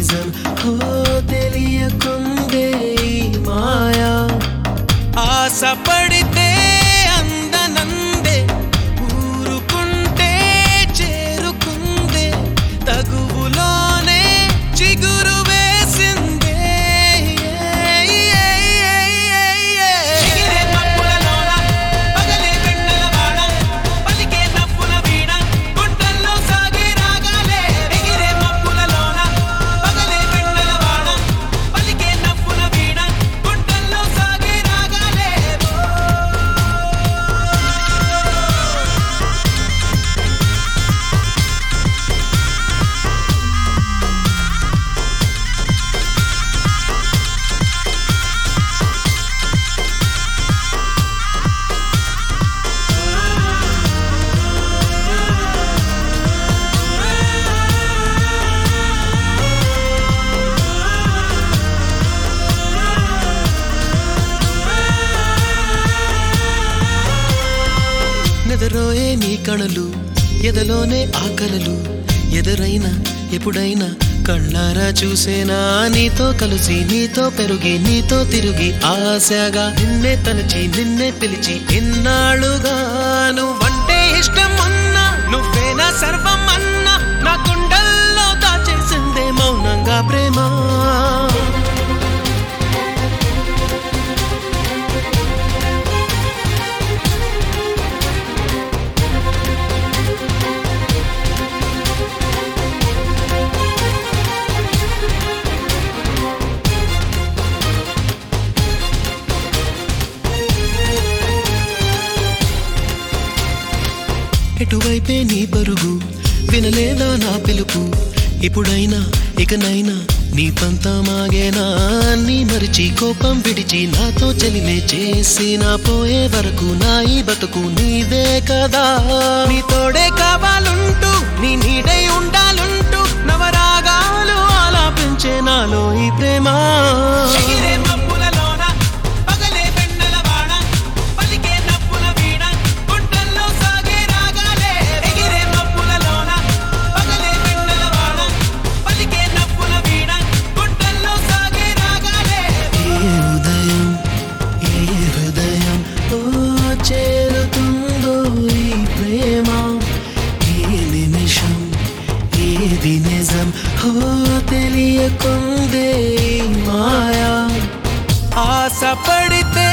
నిజం హో తెలియకుందే ఈ మాయా ఆశపడితే అందనందే ఊరుకుంటే చేరుకుందే తగువులోనే చిగురు వేసిందే ఎగిరే మబ్బులలోన, పగలే వెన్నెల వాన, పలికే నవ్వుల వీణ, గుండెల్లో సాగే రాగాలే. ఎగిరే మబ్బులలోన, పగలే వెన్నెల వాన, పలికే నవ్వుల వీణ, గుండెల్లో సాగే రాగాలే. నెదరోయే నీ కణలు ఎదలోనే ఆకలలు ఎదురైనా ఎప్పుడైనా కళ్ళారా చూసేనా నీతో కలిసి నీతో పెరిగి నీతో తిరిగి ఆశగా నిన్నే తలచి నిన్నే పిలిచి ఇన్నాళ్ళుగా నువ్వంటే ఇష్టం అన్నా నువ్వేనా సర్వం అన్నా నా గుండెల్లో దాచేసిందే మౌనంగా ప్రేమ ఎటువైపే నీ పరుగు వినలేదా నా పిలుపు ఇప్పుడైనా ఇకనైనా నీ పంతమాగేనా నీ మరిచి కోపం విడిచి నాతో చెలిమే చేసి నా పోయే వరకు నా ఈ బతుకు నీదే కదా నీ తోడే కావాలుంటూ నీ నీడై ఉండాలుంటూ నవరాగాలు ఆలాపించే నాలో ఈ ప్రేమ ఎగిరే మబ్బులలోన, పగలే వెన్నెల వాన, పలికే నవ్వుల వీణ, గుండెల్లో సాగే రాగాలే. ఎగిరే మబ్బులలోన, పగలే వెన్నెల వాన, పలికే నవ్వుల వీణ, గుండెల్లో సాగే రాగాలే. ఏ ఉదయం ఏ హృదయం ఓ చేరుతుందో ఈ ప్రేమ ఈ నిమిషం ఏది నిజం ఓ తెలియకుందే ఈ మాయా ఆశపడితే